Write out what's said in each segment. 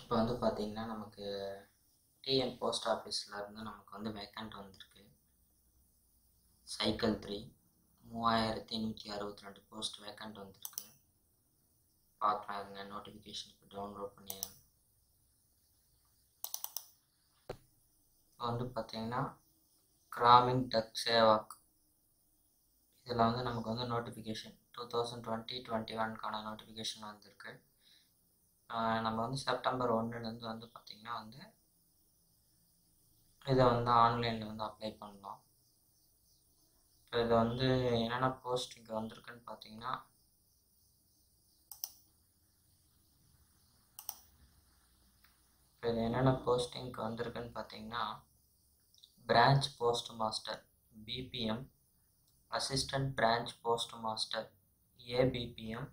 இப்போ வந்து பார்த்தீங்கன்னா நமக்கு டிஎன் போஸ்ட் ஆஃபீஸில் இருந்து நமக்கு வந்து வேக்கண்ட் வந்திருக்கு சைக்கிள் த்ரீ மூவாயிரத்தி நூற்றி அறுபத்தி ரெண்டு போஸ்ட் வேக்கண்ட் வந்திருக்கு பார்க்கலாம் இருங்க நோட்டிஃபிகேஷன் இப்போ டவுன்லோட் பண்ணி இப்போ வந்து பார்த்தீங்கன்னா கிராமிங் டக் சேவாக் இதில் வந்து நமக்கு வந்து notification two thousand twenty twenty ஒன்க்கான நோட்டிஃபிகேஷன் வந்திருக்கு ஆஹ் நம்ம வந்து செப்டம்பர் ஒன்றுலேருந்து வந்து பார்த்திங்கன்னா வந்து இதை வந்து ஆன்லைனில் வந்து அப்ளை பண்ணலாம் இப்போ இது வந்து என்னென்ன போஸ்ட் இங்கே வந்திருக்குன்னு பார்த்தீங்கன்னா இப்போ இது என்னென்ன போஸ்டிங்க்கு வந்திருக்குன்னு பார்த்தீங்கன்னா branch post master BPM assistant branch post master ABPM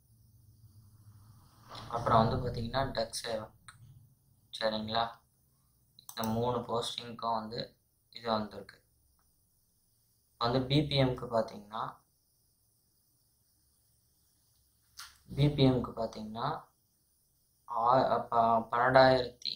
அப்புறம் வந்து பார்த்தீங்கன்னா டக் சேவக் சரிங்களா இந்த மூணு போஸ்டிங்க்கும் வந்து இது வந்திருக்கு வந்து பிபிஎம்க்கு பார்த்தீங்கன்னா பிபிஎம்க்கு பார்த்தீங்கன்னா ஆ- ப- பன்னெண்டாயிரத்தி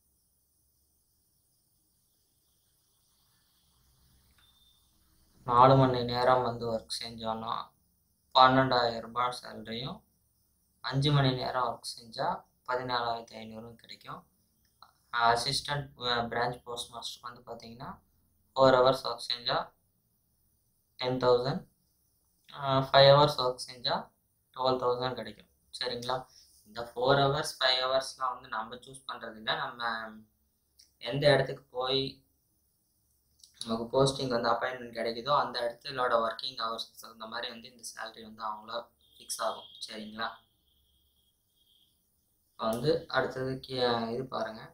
நாலு மணி நேரம் வந்து ஒர்க் செஞ்சோன்னா பன்னெண்டாயிரம் ரூபாய் சேலரியும் அஞ்சு மணி நேரம் ஒர்க் செஞ்சால் பதினாலாயிரத்தி ஐநூறும் கிடைக்கும் அசிஸ்டன்ட் பிரான்ச் போஸ்ட் மாஸ்டர் வந்து பார்த்தீங்கன்னா ஃபோர் ஹவர்ஸ் ஒர்க் செஞ்சால் ten thousand five hours work செஞ்சால் டுவெல் தௌசண்ட் கிடைக்கும் சரிங்களா இந்த ஃபோர் ஹவர்ஸ் ஃபைவ் ஹவர்ஸ்லாம் வந்து நம்ம சூஸ் பண்ணுறது இல்லை நம்ம எந்த இடத்துக்கு போய் நமக்கு போஸ்டிங் வந்து அப்பாயின்மெண்ட் கிடைக்குதோ அந்த இடத்துலோட ஒர்க்கிங் ஹவர்ஸ் தகுந்த மாதிரி வந்து இந்த சேலரி வந்து அவங்கள ஃபிக்ஸ் ஆகும் சரிங்களா இப்போ வந்து அடுத்தது கீ இது பாருங்கள்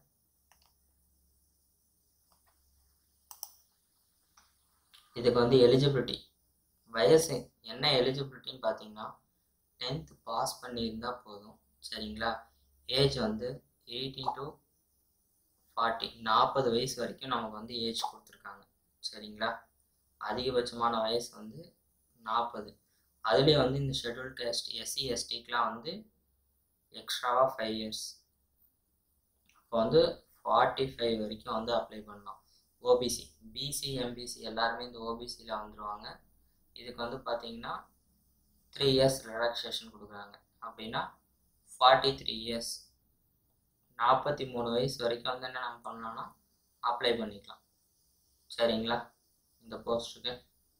இதுக்கு வந்து எலிஜிபிலிட்டி வயசு என்ன எலிஜிபிலிட்டின்னு பார்த்தீங்கன்னா டென்த் பாஸ் பண்ணியிருந்தா போதும் சரிங்களா ஏஜ் வந்து எயிட்டி டு ஃபார்ட்டி நாற்பது வயசு வரைக்கும் நமக்கு வந்து ஏஜ் கொடுத்துருக்காங்க சரிங்களா அதிகபட்சமான வயசு வந்து நாற்பது அதுலேயே வந்து இந்த ஷெட்யூல் கேஸ்ட் எஸ்சி எஸ்டிக்கெலாம் வந்து எக்ஸ்ட்ராவாக ஃபைவ் இயர்ஸ் இப்போ வந்து ஃபார்ட்டி ஃபைவ் வரைக்கும் வந்து அப்ளை பண்ணலாம் ஓபிசி பிசி எம்பிசி எல்லாருமே இந்த ஓபிசியில் வந்துடுவாங்க இதுக்கு வந்து பார்த்தீங்கன்னா த்ரீ இயர்ஸ் ரிலாக்ஸேஷன் கொடுக்குறாங்க அப்படின்னா ஃபார்ட்டி த்ரீ இயர்ஸ் நாற்பத்தி மூணு வயசு வரைக்கும் வந்து என்ன நம்ம பண்ணலாம்னா அப்ளை பண்ணிக்கலாம் சரிங்களா இந்த போஸ்ட்டுக்கு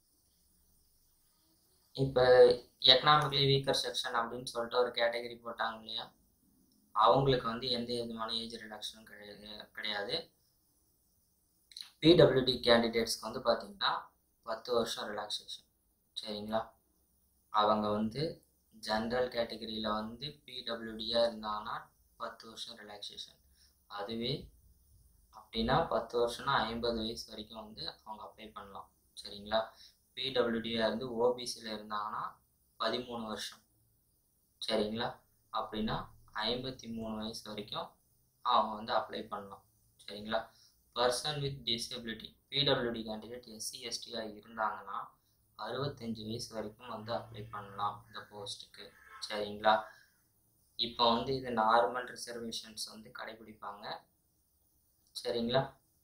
இப்போ எக்கனாமிக்கலி வீக்கர் செக்ஷன் அப்படின்னு சொல்லிட்டு ஒரு கேட்டகரி போட்டாங்க இல்லையா அவங்களுக்கு வந்து எந்த விதமான ஏஜ் ரிடக்ஷனும் கிடையாது கிடையாது பிடபிள்யூடி கேண்டிடேட்ஸ்க்கு வந்து பார்த்தீங்கன்னா பத்து வருஷம் ரிலாக்ஸேஷன் சரிங்களா அவங்க வந்து ஜென்ரல் கேட்டகரியில் வந்து பிடபிள்யூடியாக இருந்தாங்கன்னா பத்து வருஷம் ரிலாக்ஸேஷன் அதுவே அப்படின்னா பத்து வருஷம்னா ஐம்பது வயசு வரைக்கும் வந்து அவங்க அப்ளை பண்ணலாம் சரிங்களா பிடபிள்யூடியாக இருந்து ஓபிசியில் இருந்தாங்கன்னா பதிமூணு வருஷம் சரிங்களா அப்படின்னா ஐம்பத்தி மூணு வயசு வரைக்கும் அவங்க வந்து அப்ளை பண்ணலாம் சரிங்களா person with disability PWD candidate SC எஸ்டியாக இருந்தாங்கன்னா அறுபத்தஞ்சு வயசு வரைக்கும் வந்து அப்ளை பண்ணலாம் இந்த போஸ்ட்டுக்கு சரிங்களா இப்போ வந்து இது நார்மல் ரிசர்வேஷன்ஸ் வந்து கடைபிடிப்பாங்க சரிங்களா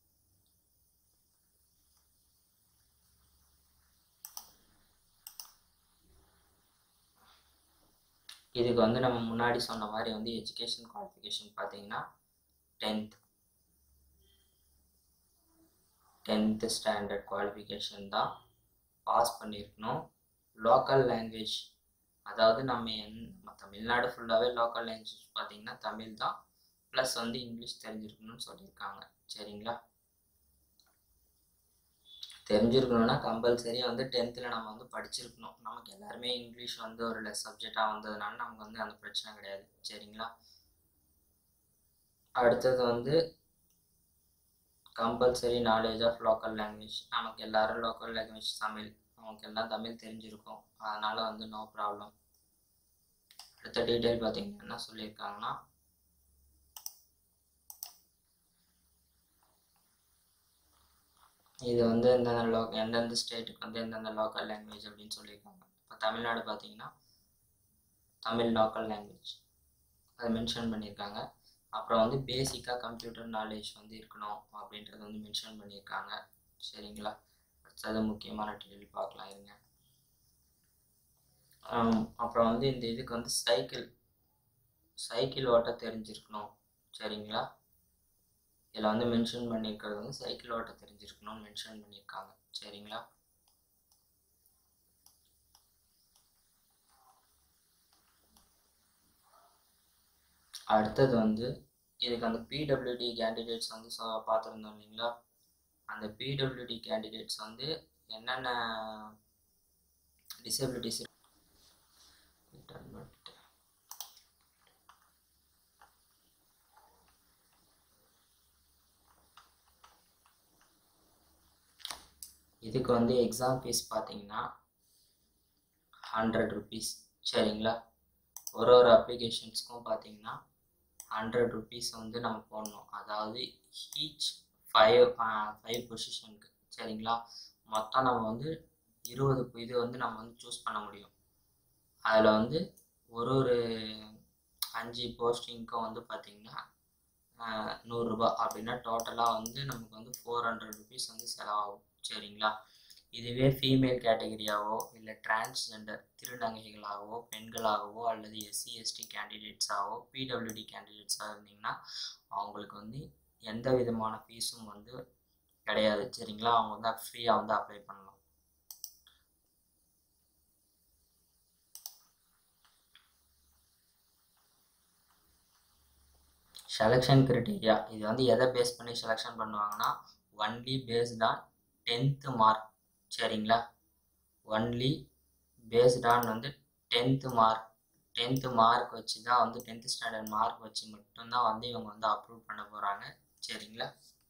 இதுக்கு வந்து நம்ம முன்னாடி சொன்ன மாதிரி வந்து எஜுகேஷன் குவாலிஃபிகேஷன் பார்த்தீங்கன்னா டென்த் டென்த்து ஸ்டாண்டர்ட் குவாலிஃபிகேஷன் தான் பாஸ் பண்ணியிருக்கணும் லோக்கல் லாங்குவேஜ் அதாவது நம்ம என் நம்ம தமிழ்நாடு ஃபுல்லாகவே லோக்கல் லாங்குவேஜ் பார்த்தீங்கன்னா தமிழ் தான் ப்ளஸ் வந்து இங்கிலீஷ் தெரிஞ்சிருக்கணும்னு சொல்லியிருக்காங்க சரிங்களா தெரிஞ்சிருக்கணும்னா கம்பல்சரி வந்து டென்த்தில் நம்ம வந்து படிச்சிருக்கணும் நமக்கு எல்லாருமே இங்கிலீஷ் வந்து ஒரு லெஸ் சப்ஜெக்டாக வந்ததுனால நமக்கு வந்து அந்த பிரச்சனை கிடையாது சரிங்களா அடுத்தது வந்து compulsory knowledge of local language நமக்கு எல்லாரும் லோக்கல் லாங்குவேஜ் தமிழ் நமக்கு எல்லாம் தமிழ் தெரிஞ்சிருக்கும் அதனால் வந்து நோ ப்ராப்ளம் அடுத்த டீட்டெயில் பார்த்தீங்கன்னா என்ன சொல்லியிருக்காங்கன்னா இது வந்து எந்தெந்த லோ எந்தெந்த ஸ்டேட்டுக்கு வந்து எந்தெந்த லோக்கல் லாங்குவேஜ் அப்படின்னு சொல்லியிருக்காங்க இப்போ தமிழ்நாடு பார்த்தீங்கன்னா தமிழ் லோக்கல் லாங்குவேஜ் அது மென்ஷன் பண்ணியிருக்காங்க அப்புறம் வந்து பேசிக்காக கம்ப்யூட்டர் நாலேஜ் வந்து இருக்கணும் அப்படின்றத வந்து மென்ஷன் பண்ணியிருக்காங்க சரிங்களா அடுத்தது முக்கியமான டீட்டெயில் பார்க்கலாம் இருங்க அப்புறம் வந்து இந்த இதுக்கு வந்து சைக்கிள் சைக்கிள் ஓட்ட தெரிஞ்சிருக்கணும் சரிங்களா இதில் வந்து மென்ஷன் பண்ணியிருக்கிறது வந்து சைக்கிள் ஓட்ட தெரிஞ்சிருக்கணும்னு மென்ஷன் பண்ணியிருக்காங்க சரிங்களா அடுத்தது வந்து இதுக்கு அந்த பிடபிள்யூடி கேண்டிடேட்ஸ் வந்து பார்த்துருந்தோம் இல்லைங்களா அந்த பிடபிள்யூடி கேண்டிடேட்ஸ் வந்து என்னென்ன டிசபிலிட்டிஸ் இதுக்கு வந்து எக்ஸாம் ஃபீஸ் பார்த்தீங்கன்னா ஹண்ட்ரட் ருபீஸ் சரிங்களா ஒரு ஒரு அப்ளிகேஷன்ஸ்க்கும் பார்த்தீங்கன்னா ஹண்ட்ரட் ருபீஸ் வந்து நம்ம போடணும் அதாவது ஈச் ஃபைவ் ஃபைவ் பொசிஷனுக்கு சரிங்களா மொத்தம் நம்ம வந்து இருபது இது வந்து நம்ம வந்து சூஸ் பண்ண முடியும் அதில் வந்து ஒரு ஒரு அஞ்சு போஸ்டிங்க்கும் வந்து பார்த்திங்கன்னா நூறுரூபா அப்படின்னா டோட்டலாக வந்து நமக்கு வந்து ஃபோர் ஹண்ட்ரட் ருபீஸ் வந்து செலவாகும் சரிங்களா இதுவே ஃபீமேல் கேட்டகரியாவோ இல்லை டிரான்ஸ்ஜெண்டர் திருநங்கைகளாகவோ பெண்களாகவோ அல்லது எஸ்சி எஸ்டி கேண்டிடேட்ஸாகவோ பிடபிள்யூடி கேண்டிடேட்ஸாக இருந்தீங்கன்னா அவங்களுக்கு வந்து எந்த விதமான ஃபீஸும் வந்து கிடையாது சரிங்களா அவங்க வந்து ஃப்ரீயாக வந்து அப்ளை பண்ணலாம் செலெக்ஷன் கிரிட்டீரியா இது வந்து எதை பேஸ் பண்ணி செலெக்ஷன் பண்ணுவாங்கன்னா only based on tenth mark சரிங்களா ஒன்லி பேஸ்ட் ஆன் வந்து டென்த்து மார்க் டென்த்து மார்க் வச்சு தான் வந்து டென்த்து ஸ்டாண்டர்ட் மார்க் வச்சு மட்டும்தான் வந்து இவங்க வந்து அப்ரூவ் பண்ண போகிறாங்க சரிங்களா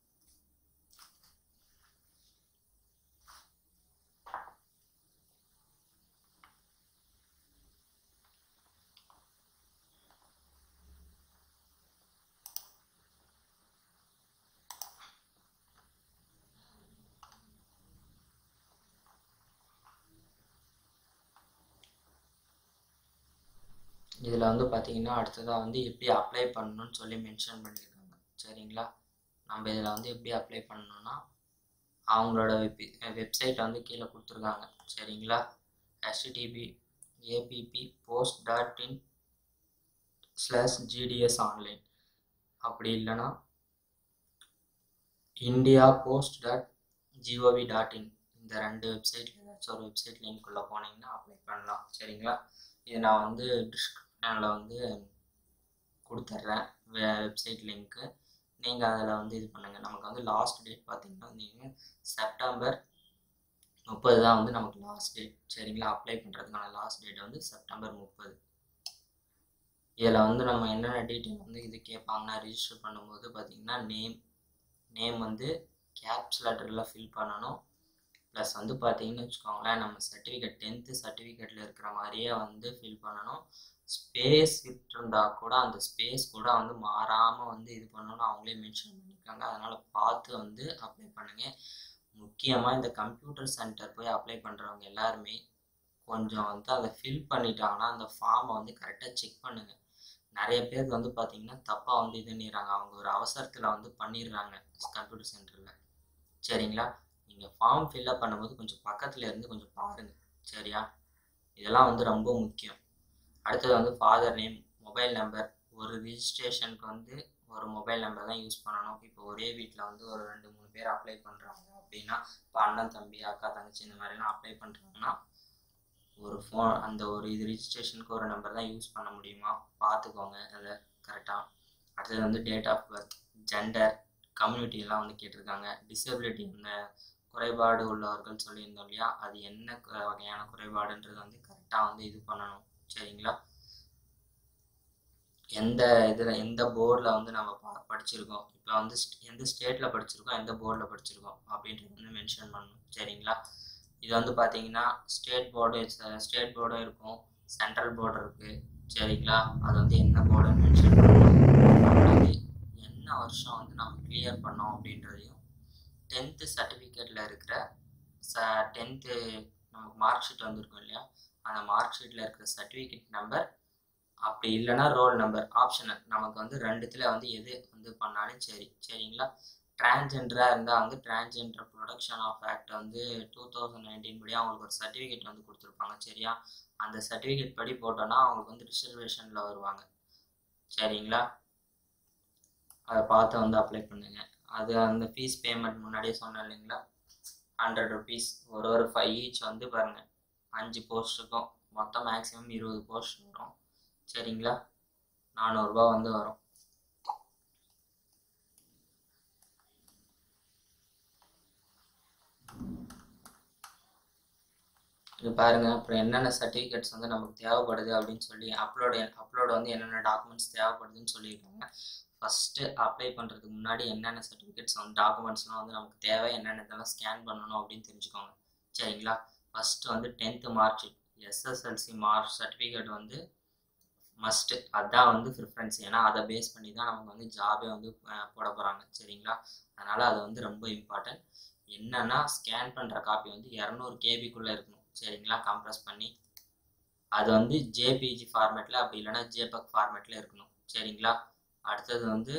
இதில் வந்து பார்த்தீங்கன்னா அடுத்ததாக வந்து எப்படி அப்ளை பண்ணணும்னு சொல்லி மென்ஷன் பண்ணியிருக்காங்க சரிங்களா நம்ம இதில் வந்து எப்படி அப்ளை பண்ணணும்னா அவங்களோட வெப் வெப்சைட் வந்து கீழே கொடுத்துருக்காங்க சரிங்களா HTTP APP post dot in slash GDS online அப்படி இல்லைன்னா India post dot GOV dot in இந்த ரெண்டு வெப்சைட்டில் ஏதாச்சும் ஒரு வெப்சைட் லிங்க்குள்ளே போனீங்கன்னா அப்ளை பண்ணலாம் சரிங்களா இது நான் வந்து டிஸ்கிரிப்ஷனில் வந்து கொடுத்துட்றேன் வெப்சைட் லிங்க்கு நீங்கள் அதில் வந்து இது பண்ணுங்கள் நமக்கு வந்து லாஸ்ட் டேட் பார்த்தீங்கன்னா நீங்கள் செப்டம்பர் முப்பது தான் வந்து நமக்கு லாஸ்ட் டேட் சரிங்களா அப்ளை பண்ணுறதுக்கான லாஸ்ட் டேட் வந்து செப்டம்பர் முப்பது இதில் வந்து நம்ம என்னென்ன டீட்டெயில் வந்து இது கேட்பாங்கன்னா ரிஜிஸ்டர் பண்ணும்போது பார்த்திங்கன்னா நேம் நேம் வந்து கேப்ஸ் லெட்டரில் ஃபில் பண்ணணும் ப்ளஸ் வந்து பார்த்தீங்கன்னு வச்சுக்கோங்களேன் நம்ம சர்டிஃபிகேட் டென்த்து சர்டிஃபிகேட்டில் இருக்கிற மாதிரியே வந்து ஃபில் பண்ணணும் ஸ்பேஸ் விட்டுருந்தா கூட அந்த ஸ்பேஸ் கூட வந்து மாறாமல் வந்து இது பண்ணணும்னு அவங்களே மென்ஷன் பண்ணியிருக்காங்க அதனால் பார்த்து வந்து அப்ளை பண்ணுங்கள் முக்கியமாக இந்த கம்ப்யூட்டர் சென்டர் போய் அப்ளை பண்ணுறவங்க எல்லாருமே கொஞ்சம் வந்து அதை ஃபில் பண்ணிட்டாங்கன்னா அந்த ஃபார்மை வந்து கரெக்டாக செக் பண்ணுங்கள் நிறைய பேருக்கு வந்து பார்த்தீங்கன்னா தப்பாக வந்து இது பண்ணிடுறாங்க அவங்க ஒரு அவசரத்தில் வந்து பண்ணிடுறாங்க கம்ப்யூட்டர் சென்டரில் சரிங்களா நீங்கள் ஃபார்ம் ஃபில்அப் பண்ணும்போது கொஞ்சம் பக்கத்தில் இருந்து கொஞ்சம் பாருங்கள் சரியா இதெல்லாம் வந்து ரொம்ப முக்கியம் அடுத்தது வந்து ஃபாதர் நேம் மொபைல் நம்பர் ஒரு ரிஜிஸ்ட்ரேஷனுக்கு வந்து ஒரு மொபைல் நம்பர் தான் யூஸ் பண்ணணும் இப்போ ஒரே வீட்டில் வந்து ஒரு ரெண்டு மூணு பேர் அப்ளை பண்ணுறாங்க அப்படின்னா இப்போ அண்ணன் தம்பி அக்கா தங்கச்சி இந்த மாதிரிலாம் அப்ளை பண்ணுறாங்கன்னா ஒரு ஃபோன் அந்த ஒரு இது ரிஜிஸ்ட்ரேஷனுக்கு ஒரு நம்பர் தான் யூஸ் பண்ண முடியுமா பார்த்துக்கோங்க அதை கரெக்டாக அடுத்தது வந்து டேட் ஆஃப் பர்த் ஜெண்டர் கம்யூனிட்டிலாம் வந்து கேட்டிருக்காங்க டிசபிலிட்டி இந்த குறைபாடு உள்ளவர்கள் சொல்லியிருந்தோம் இல்லையா அது என்ன வகையான குறைபாடுன்றது வந்து கரெக்டாக வந்து இது பண்ணணும் சரிங்களா எந்த இதில் எந்த போர்டில் வந்து நம்ம பா படிச்சிருக்கோம் இப்போ வந்து எந்த ஸ்டேட்டில் படிச்சிருக்கோம் எந்த போர்டில் படிச்சிருக்கோம் அப்படின்றது வந்து மென்ஷன் பண்ணணும் சரிங்களா இது வந்து பார்த்தீங்கன்னா ஸ்டேட் போர்டு ஸ்டேட் போர்டும் இருக்கும் சென்ட்ரல் போர்டு இருக்குது சரிங்களா அது வந்து என்ன போர்டுன்னு மென்ஷன் பண்ணணும் என்ன வருஷம் வந்து நம்ம கிளியர் பண்ணோம் அப்படின்றதையும் டென்த்து சர்டிஃபிகேட்டில் இருக்கிற ச டென்த்து நமக்கு மார்க் ஷீட் வந்திருக்கும் இல்லையா அந்த மார்க் ஷீட்டில் இருக்கிற சர்டிஃபிகேட் நம்பர் அப்படி இல்லைன்னா ரோல் நம்பர் ஆப்ஷனல் நமக்கு வந்து ரெண்டுத்துல வந்து எது வந்து பண்ணாலும் சரி சரிங்களா டிரான்ஜெண்டராக இருந்தால் வந்து டிரான்ஜெண்டர் ப்ரொடக்ஷன் ஆஃப் ஆக்ட் வந்து டூ தௌசண்ட் நைன்டீன் படி அவங்களுக்கு ஒரு சர்டிஃபிகேட் வந்து கொடுத்துருப்பாங்க சரியா அந்த சர்டிஃபிகேட் படி போட்டோன்னா அவங்களுக்கு வந்து ரிசர்வேஷனில் வருவாங்க சரிங்களா அதை பார்த்து வந்து அப்ளை பண்ணுங்க அது அந்த ஃபீஸ் பேமெண்ட் முன்னாடியே சொன்னேன் இல்லைங்களா ஹண்ட்ரட் ருபீஸ் ஒரு ஒரு ஃபைவ் ஈச் வந்து பாருங்க அஞ்சு போஸ்ட்டுக்கும் மொத்தம் மேக்ஸிமம் இருபது போஸ்ட் வரும் சரிங்களா நானூறுரூபா வந்து வரும் இது பாருங்க அப்புறம் என்னென்ன சர்டிஃபிகேட்ஸ் வந்து நமக்கு தேவைப்படுது அப்படின்னு சொல்லி அப்லோடு அப்லோடு வந்து என்னென்ன டாக்குமெண்ட்ஸ் தேவைப்படுதுன்னு சொல்லியிருக்காங்க ஃபஸ்ட்டு அப்ளை பண்ணுறதுக்கு முன்னாடி என்னென்ன சர்டிஃபிகேட்ஸ் வந்து டாக்குமெண்ட்ஸ்லாம் வந்து நமக்கு தேவை என்னென்ன இதெல்லாம் ஸ்கேன் பண்ணணும் அப்படின்னு தெரிஞ்சுக்கோங்க சரிங்களா ஃபஸ்ட்டு வந்து tenth mark SSLC mark certificate வந்து மஸ்ட்டு அதான் வந்து ப்ரிஃபரன்ஸ் ஏன்னா அதை பேஸ் பண்ணி தான் நமக்கு வந்து ஜாபே வந்து அஹ், போட போகிறாங்க சரிங்களா அதனால் அது வந்து ரொம்ப இம்பார்ட்டன்ட் என்னன்னா ஸ்கேன் பண்ணுற காப்பி வந்து இரநூறு கேபிக்குள்ளே இருக்கணும் சரிங்களா கம்ப்ரஸ் பண்ணி அது வந்து ஜேபிஜி ஃபார்மேட்டில் அப்படி இல்லைன்னா ஜேபக் ஃபார்மேட்டில் இருக்கணும் சரிங்களா அடுத்தது வந்து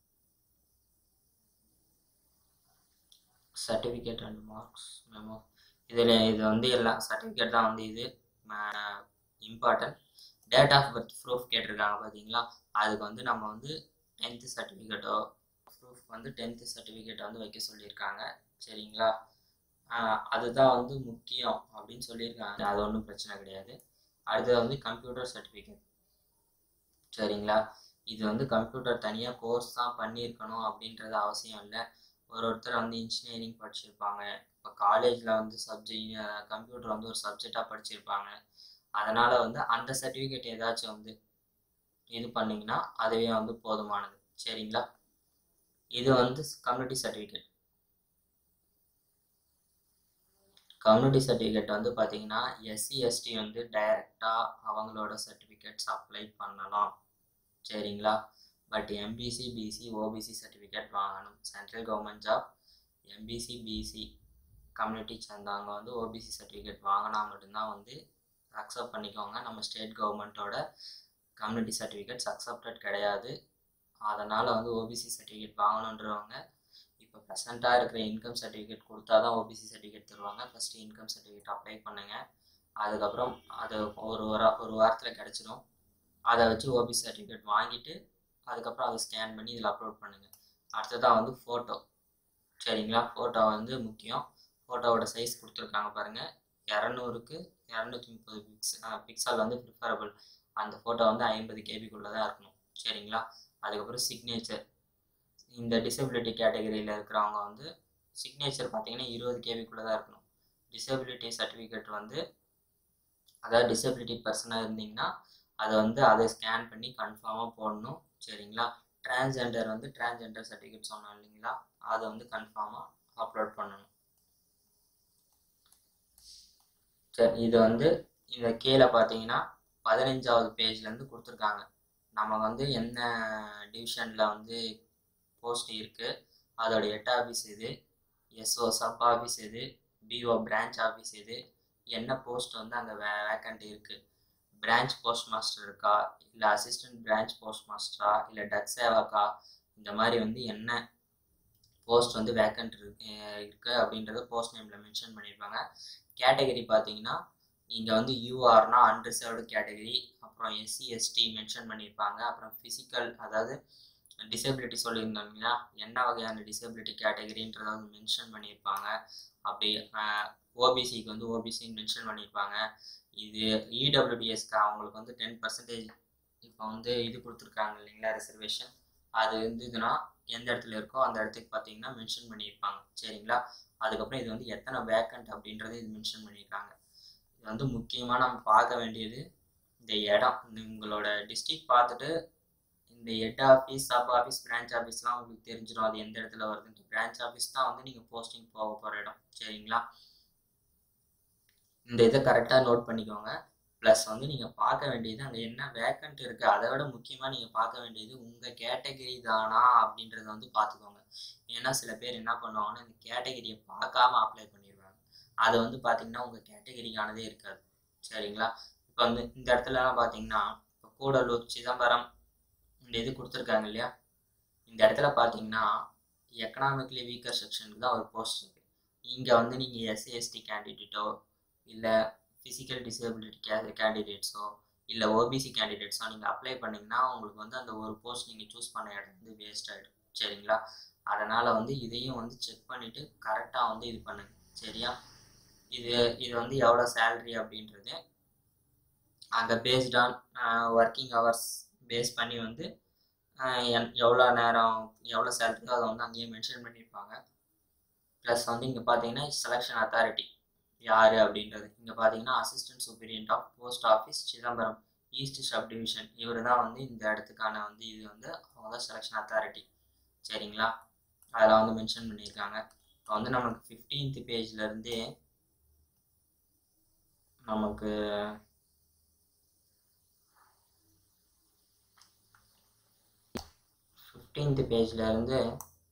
சர்டிஃபிகேட் அண்ட் மார்க்ஸ் மெமோ இதில் இது வந்து எல்லாம் சர்டிஃபிகேட் தான் வந்து இது important date of birth proof கேட்டிருக்காங்க பார்த்தீங்களா அதுக்கு வந்து நம்ம வந்து டென்த்து சர்டிஃபிகேட்டோ ப்ரூஃப் வந்து டென்த்து சர்டிஃபிகேட்டை வந்து வைக்க சொல்லியிருக்காங்க சரிங்களா ஆஹ் அதுதான் வந்து முக்கியம் அப்படின்னு சொல்லியிருக்காங்க அது ஒன்றும் பிரச்சனை கிடையாது அடுத்தது வந்து கம்ப்யூட்டர் சர்டிஃபிகேட் சரிங்களா இது வந்து கம்ப்யூட்டர் தனியாக கோர்ஸ் தான் பண்ணியிருக்கணும் அப்படின்றது அவசியம் இல்லை ஒரு ஒருத்தர் வந்து இன்ஜினியரிங் படிச்சிருப்பாங்க இப்போ காலேஜில் வந்து சப்ஜெக்ட் கம்ப்யூட்டர் வந்து ஒரு சப்ஜெக்டாக படிச்சிருப்பாங்க அதனால் வந்து அந்த சர்டிஃபிகேட் ஏதாச்சும் வந்து இது பண்ணிங்கன்னா அதுவே வந்து போதுமானது சரிங்களா இது வந்து கம்யூனிட்டி சர்டிஃபிகேட் கம்யூனிட்டி சர்டிஃபிகேட் வந்து பார்த்தீங்கன்னா எஸ்சி எஸ்டி வந்து டைரெக்டாக அவங்களோட சர்டிஃபிகேட்ஸ் அப்ளை பண்ணலாம் சரிங்களா but MBC BC OBC certificate வாங்கணும் central government job MBC BC community சேர்ந்தவங்க வந்து ஓபிசி சர்டிஃபிகேட் வாங்கினா மட்டும்தான் வந்து அக்செப்ட் பண்ணிக்கோங்க நம்ம ஸ்டேட் கவர்மெண்ட்டோட கம்யூனிட்டி சர்டிஃபிகேட்ஸ் அக்செப்டட் கிடையாது அதனால் வந்து ஓபிசி சர்டிஃபிகேட் வாங்கணுன்றவங்க இப்போ ப்ரெசண்ட்டாக இருக்கிற இன்கம் சர்டிஃபிகேட் கொடுத்தா தான் ஓபிசி சர்டிஃபிகேட் தருவாங்க ஃபஸ்ட்டு இன்கம் சர்டிஃபிகேட் அப்ளை பண்ணுங்கள் அதுக்கப்புறம் அது ஒரு வார ஒரு வாரத்தில் கிடச்சிரும் அதை வச்சு ஓபிசி சர்டிஃபிகேட் வாங்கிட்டு அதுக்கப்புறம் அதை ஸ்கேன் பண்ணி இதில் அப்லோட் பண்ணுங்கள் அடுத்ததாக வந்து ஃபோட்டோ சரிங்களா ஃபோட்டோ வந்து முக்கியம் ஃபோட்டோவோட சைஸ் கொடுத்துருக்காங்க பாருங்கள் இரநூறுக்கு இரநூத்தி முப்பது பிக்ஸ் பிக்சல் வந்து ப்ரிஃபரபிள் அந்த ஃபோட்டோ வந்து ஐம்பது கேபிக்குள்ளே தான் இருக்கணும் சரிங்களா அதுக்கப்புறம் சிக்னேச்சர் இந்த டிசபிலிட்டி கேட்டகரியில் இருக்கிறவங்க வந்து சிக்னேச்சர் பார்த்தீங்கன்னா இருபது கேபிக்குள்ளே தான் இருக்கணும் டிசபிலிட்டி சர்டிஃபிகேட் வந்து அதாவது டிசபிலிட்டி பர்சனாக இருந்தீங்கன்னா அதை வந்து அதை ஸ்கேன் பண்ணி கன்ஃபார்மாக போடணும் சரிங்களா டிரான்ஸ்ஜெண்டர் வந்து டிரான்ஸ்ஜெண்டர் சர்டிஃபிகேட் சொன்னோம் இல்லைங்களா அதை வந்து கன்ஃபார்மாக அப்லோட் பண்ணணும் சரி இது வந்து இந்த கீழே பார்த்தீங்கன்னா பதினஞ்சாவது பேஜ்லேருந்து கொடுத்துருக்காங்க நம்ம வந்து என்ன டிவிஷனில் வந்து போஸ்ட் இருக்குது அதோட ஹெட் ஆஃபீஸ் எது எஸ்ஓ சப் ஆஃபீஸ் எது பிஓ பிரான்ச் ஆஃபீஸ் எது என்ன போஸ்ட் வந்து அங்கே வே வேக்கண்ட் இருக்குது பிரான்ச் போஸ்ட் மாஸ்டர் இருக்கா இல்லை அசிஸ்டன்ட் பிரான்ச் போஸ்ட் மாஸ்டரா இல்லை டக் சேவாக்கா இந்த மாதிரி வந்து என்ன போஸ்ட் வந்து வேக்கண்ட் இருக்கு இருக்கு அப்படின்றத போஸ்ட் நேமில் மென்ஷன் பண்ணியிருப்பாங்க கேட்டகரி பார்த்தீங்கன்னா இங்கே வந்து யூஆர்னா அன்ரிசர்வ்டு கேட்டகரி அப்புறம் எஸ்சி எஸ்டி மென்ஷன் பண்ணியிருப்பாங்க அப்புறம் ஃபிசிக்கல் அதாவது டிசபிலிட்டி சொல்லியிருந்தோம் இல்லைங்களா என்ன வகையான டிசபிலிட்டி கேட்டகரின்றத வந்து மென்ஷன் பண்ணியிருப்பாங்க அப்படி ஓபிசிக்கு வந்து ஓபிசின்னு மென்ஷன் பண்ணியிருப்பாங்க இது இடபிள்யூடிஎஸ்க்கு அவங்களுக்கு வந்து டென் பர்சன்டேஜ் இப்போ வந்து இது கொடுத்துருக்காங்க இல்லைங்களா ரிசர்வேஷன் அது இருந்ததுன்னா எந்த இடத்துல இருக்கோ அந்த இடத்துக்கு பார்த்தீங்கன்னா மென்ஷன் பண்ணியிருப்பாங்க சரிங்களா அதுக்கப்புறம் இது வந்து எத்தனை வேக்கண்ட் அப்படின்றத இது மென்ஷன் பண்ணியிருக்காங்க இது வந்து முக்கியமாக நம்ம பார்க்க வேண்டியது இந்த இடம் இந்த உங்களோட டிஸ்ட்ரிக்ட் பார்த்துட்டு இந்த head office sub office branch ஆஃபீஸ்லாம் உங்களுக்கு தெரிஞ்சிடும் அது எந்த இடத்துல வருதுன்ட்டு பிரான்ச் ஆஃபீஸ் தான் வந்து நீங்கள் போஸ்டிங் போக போகிற இடம் சரிங்களா இந்த இதை கரெக்டாக நோட் பண்ணிக்கோங்க ப்ளஸ் வந்து நீங்கள் பார்க்க வேண்டியது அங்கே என்ன வேக்கண்ட் இருக்குது அதை விட முக்கியமாக நீங்கள் பார்க்க வேண்டியது உங்கள் கேட்டகரி தானா அப்படின்றத வந்து பார்த்துக்கோங்க ஏன்னா சில பேர் என்ன பண்ணுவாங்கன்னா இந்த கேட்டகரியை பார்க்காம அப்ளை பண்ணிடுவாங்க அது வந்து பார்த்தீங்கன்னா உங்கள் கேட்டகரிக்கானதே இருக்காது சரிங்களா இப்போ வந்து இந்த இடத்துலலாம் பார்த்தீங்கன்னா இப்போ கூடலூர் சிதம்பரம் இந்த இது கொடுத்துருக்காங்க இல்லையா இந்த இடத்துல பார்த்தீங்கன்னா எக்கனாமிக்கலி வீக்கர் செக்ஷனுக்கு தான் ஒரு போஸ்ட் இருக்குது இங்கே வந்து நீங்கள் எஸ்சி எஸ்டி கேண்டிடேட்டோ இல்லை ஃபிசிக்கல் டிசேபிலிட்டி கே கேண்டிடேட்ஸோ இல்லை ஓபிசி கேண்டிடேட்ஸோ நீங்கள் அப்ளை பண்ணிங்கன்னா உங்களுக்கு வந்து அந்த ஒரு போஸ்ட் நீங்கள் சூஸ் பண்ண இடம் வந்து வேஸ்ட் ஆகிடும் சரிங்களா அதனால் வந்து இதையும் வந்து செக் பண்ணிவிட்டு கரெக்டாக வந்து இது பண்ணுங்க சரியா இது இது வந்து எவ்வளோ சேலரி அப்படின்றது அங்கே based on working hours base பண்ணி வந்து என் எவ்வளோ நேரம் எவ்வளோ சேலரியோ அதை வந்து அங்கேயே மென்ஷன் பண்ணியிருப்பாங்க ப்ளஸ் வந்து இங்கே பார்த்தீங்கன்னா செலெக்ஷன் அத்தாரிட்டி யார் அப்படின்றது இங்கே பார்த்தீங்கன்னா assistant superintendent of post office Chidambaram east sub division இவர் தான் வந்து இந்த இடத்துக்கான வந்து இது வந்து அவங்க தான் செலெக்ஷன் அத்தாரிட்டி சரிங்களா அதில் வந்து மென்ஷன் பண்ணியிருக்காங்க இப்போ வந்து நமக்கு ஃபிஃப்டீன்த் பேஜ்லேருந்தே நமக்கு ஃபிஃப்டீன்த் பேஜ்லேருந்து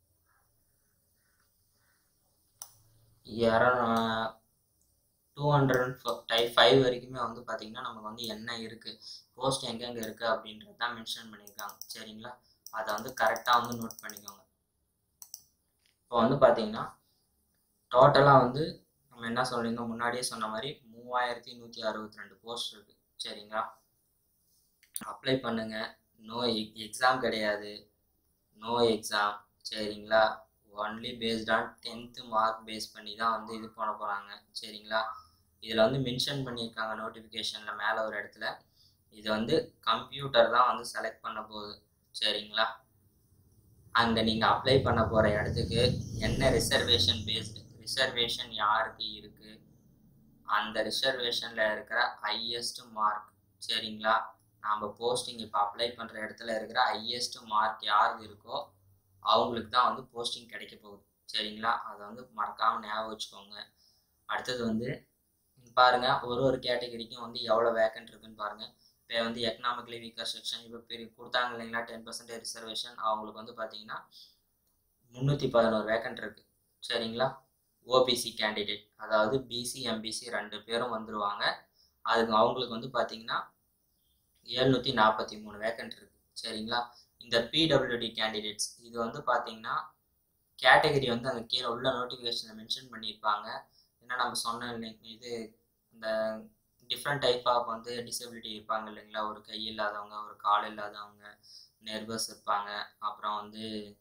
இரநூ டூ ஹண்ட்ரட் டைப் ஃபைவ் வரைக்குமே வந்து பார்த்திங்கன்னா நமக்கு வந்து என்ன இருக்குது போஸ்ட் எங்கெங்கே இருக்குது அப்படின்றது தான் மென்ஷன் பண்ணியிருக்காங்க சரிங்களா அதை வந்து கரெக்டாக வந்து நோட் பண்ணிக்கோங்க இப்போ வந்து பார்த்தீங்கன்னா டோட்டலாக வந்து நம்ம என்ன சொல்லியிருந்தோம் முன்னாடியே சொன்ன மாதிரி மூவாயிரத்தி நூற்றி அறுபத்தி ரெண்டு போஸ்ட் இருக்குது சரிங்களா அப்ளை பண்ணுங்கள் நோ எக்ஸாம் கிடையாது நோ எக்ஸாம் சரிங்களா only based on tenth mark base பண்ணி தான் வந்து இது பண்ண போகிறாங்க சரிங்களா இதில் வந்து மென்ஷன் பண்ணியிருக்காங்க நோட்டிஃபிகேஷனில் மேலே ஒரு இடத்துல இது வந்து கம்ப்யூட்டர் தான் வந்து செலக்ட் பண்ண போகுது சரிங்களா அங்கே நீங்கள் அப்ளை பண்ண போகிற இடத்துக்கு என்ன ரிசர்வேஷன் பேஸ்டு ரிசர்வேஷன் யாருக்கு இருக்குது அந்த ரிசர்வேஷனில் இருக்கிற ஹையஸ்ட் மார்க் சரிங்களா நாம் போஸ்டிங் இப்போ அப்ளை பண்ணுற இடத்துல இருக்கிற ஹையஸ்ட் மார்க் யாருக்கு இருக்கோ அவங்களுக்கு தான் வந்து போஸ்டிங் கிடைக்க போகுது சரிங்களா அதை வந்து மறக்காமல் ஞாபகம் வச்சுக்கோங்க அடுத்தது வந்து பாருங்கள் ஒரு ஒரு கேட்டகரிக்கும் வந்து எவ்வளோ வேக்கன்ட் இருக்குன்னு பாருங்கள் இப்போ வந்து எக்கனாமிக்கலி வீக்கர் செக்ஷன் இப்போ பெரிய கொடுத்தாங்க இல்லைங்களா டென் பர்சன்டேஜ் ரிசர்வேஷன் அவங்களுக்கு வந்து பார்த்தீங்கன்னா முந்நூற்றி பதினோரு வேக்கன்ட் இருக்குது சரிங்களா ஓபிசி கேண்டிடேட் அதாவது பிசி எம்பிசி ரெண்டு பேரும் வந்துடுவாங்க அதுக்கு அவங்களுக்கு வந்து பார்த்தீங்கன்னா எழுநூற்றி நாற்பத்தி மூணு வேக்கன்ட் இருக்குது சரிங்களா இந்த பிடபிள்யூடி கேண்டிடேட்ஸ் இது வந்து பார்த்தீங்கன்னா கேட்டகரி வந்து அங்கே கீழே உள்ள நோட்டிஃபிகேஷனில் மென்ஷன் பண்ணியிருப்பாங்க ஏன்னா நம்ம சொன்ன இது இந்த டிஃப்ரெண்ட் டைப் ஆஃப் வந்து டிசபிலிட்டி இருப்பாங்க இல்லைங்களா ஒரு கை இல்லாதவங்க ஒரு கால் இல்லாதவங்க நெர்வஸ் இருப்பாங்க அப்புறம் வந்து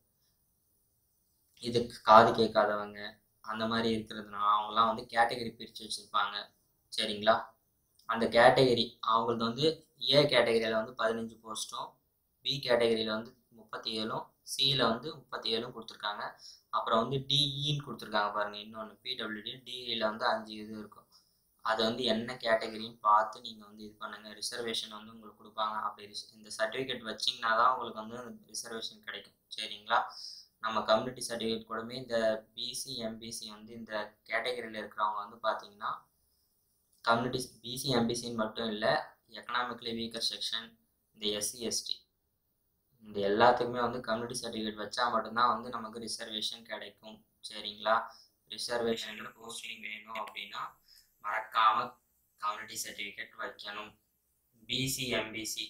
இதுக்கு காது கேட்காதவங்க அந்த மாதிரி இருக்கிறதுனால அவங்களாம் வந்து கேட்டகரி பிரித்து வச்சுருப்பாங்க சரிங்களா அந்த கேட்டகரி அவங்களது வந்து ஏ கேட்டகரியில் வந்து பதினஞ்சு போஸ்ட்டும் பி கேட்டகரியில் வந்து முப்பத்தி ஏழும் சியில் வந்து முப்பத்தி ஏழும் கொடுத்துருக்காங்க அப்புறம் வந்து டிஇன்னு கொடுத்துருக்காங்க பாருங்கள் இன்னொன்று பிடபிள்யூடி டிஇயில் வந்து அஞ்சு இது இருக்கும் அது வந்து என்ன கேட்டகரின்னு பார்த்து நீங்கள் வந்து இது பண்ணுங்கள் ரிசர்வேஷன் வந்து உங்களுக்கு கொடுப்பாங்க அப்படி இந்த சர்டிஃபிகேட் வச்சிங்கன்னா தான் உங்களுக்கு வந்து ரிசர்வேஷன் கிடைக்கும் சரிங்களா நம்ம கம்யூனிட்டி சர்டிஃபிகேட் கூடமே இந்த பிசி எம்பிசி வந்து இந்த கேட்டகரியில் இருக்கிறவங்க வந்து பார்த்தீங்கன்னா கம்யூனிட்டி பிசி எம்பிசின்னு மட்டும் இல்லை எக்கனாமிக்கலி வீக்கர் செக்ஷன் இந்த எஸ்சி எஸ்டி இந்த எல்லாத்துக்குமே வந்து கம்யூனிட்டி சர்டிஃபிகேட் வச்சா மட்டும்தான் வந்து நமக்கு ரிசர்வேஷன் கிடைக்கும் சரிங்களா ரிசர்வேஷனில் போஸ்டிங் வேணும் அப்படின்னா மறக்காம கம்யூனிட்டி சர்டிஃபிகேட் வைக்கணும் பிசி எம்பிசி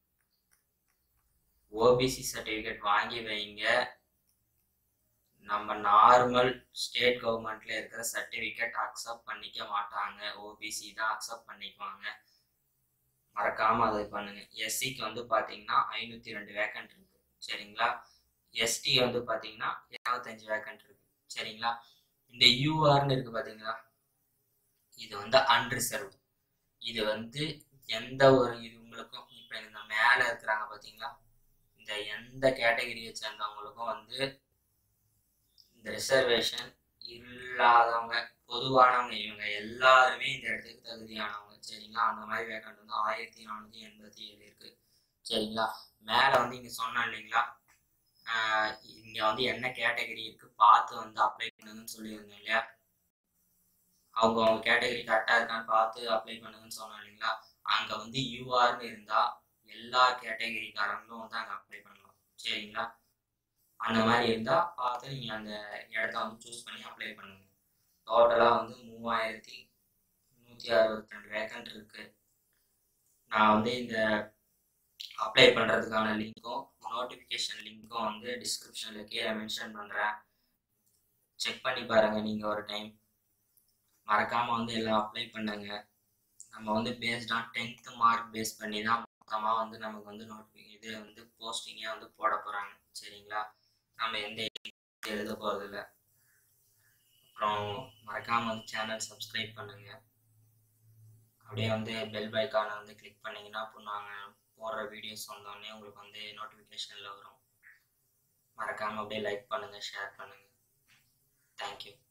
ஓபிசி சர்டிஃபிகேட் வாங்கி வைங்க நம்ம நார்மல் ஸ்டேட் கவர்மெண்ட்ல இருக்கிற சர்டிஃபிகேட் அக்செப்ட் பண்ணிக்க மாட்டாங்க ஓபிசி தான் அக்செப்ட் பண்ணிக்குவாங்க மறக்காம அதை பண்ணுங்க எஸ்சிக்கு வந்து பாத்தீங்கன்னா ஐநூத்தி ரெண்டு வேக்கன்ட் இருக்கு சரிங்களா எஸ்டி வந்து பாத்தீங்கன்னா இருபத்தஞ்சு வேக்கன்ட் இருக்கு சரிங்களா இந்த யூஆர்னு இருக்கு பாத்தீங்களா இது வந்து அன்ரிசர்வ் இது வந்து எந்த ஒரு இது உங்களுக்கும் இப்போ இந்த மேலே இருக்கிறாங்க பார்த்தீங்களா இந்த எந்த கேட்டகரியை சேர்ந்தவங்களுக்கும் வந்து இந்த ரிசர்வேஷன் இல்லாதவங்க பொதுவானவங்க இவங்க எல்லாருமே இந்த இடத்துக்கு தகுதியானவங்க சரிங்களா அந்த மாதிரி வேக்கண்ட் வந்து ஆயிரத்தி நானூற்றி எண்பத்தி ஏழு இருக்கு சரிங்களா மேலே வந்து இங்கே சொன்னேன் இல்லைங்களா இங்கே வந்து என்ன கேட்டகரி இருக்கு பார்த்து வந்து அப்ளை பண்ணுங்கன்னு சொல்லியிருந்தேன் இல்லையா அவங்க அவங்க கேட்டகரி கரெக்டாக இருக்கான்னு பார்த்து அப்ளை பண்ணுங்கன்னு சொன்னோம் இல்லைங்களா அங்கே வந்து யூஆர்னு இருந்தால் எல்லா கேட்டகரிக்காரங்களும் வந்து அங்கே அப்ளை பண்ணலாம் சரிங்களா அந்த மாதிரி இருந்தால் பார்த்து நீங்கள் அந்த இடத்த வந்து சூஸ் பண்ணி அப்ளை பண்ணுங்க டோட்டலாக வந்து மூவாயிரத்தி நூற்றி அறுபத்தி ரெண்டு வேக்கன்ட் இருக்குது நான் வந்து இந்த அப்ளை பண்ணுறதுக்கான லிங்க்கும் நோட்டிஃபிகேஷன் லிங்க்கும் வந்து டிஸ்கிரிப்ஷனில் கீழே மென்ஷன் பண்ணுறேன் செக் பண்ணி பாருங்கள் நீங்கள் ஒரு டைம் மறக்காமல் வந்து எல்லாம் அப்ளை பண்ணுங்க நம்ம வந்து based on tenth mark base பண்ணி தான் மொத்தமாக வந்து நமக்கு வந்து நோட்டிஃபி இது வந்து போஸ்டிங்கே வந்து போட போகிறாங்க சரிங்களா நம்ம எந்த எழுத போகிறதில்ல அப்புறம் மறக்காமல் வந்து சேனல் சப்ஸ்கிரைப் பண்ணுங்கள் அப்படியே வந்து பெல் பைக்கானை வந்து கிளிக் பண்ணிங்கன்னா அப்போ நாங்கள் போடுற வீடியோஸ் வந்தோடனே உங்களுக்கு வந்து நோட்டிஃபிகேஷனில் வரும் மறக்காமல் அப்படியே லைக் பண்ணுங்கள் ஷேர் பண்ணுங்கள் தேங்க்யூ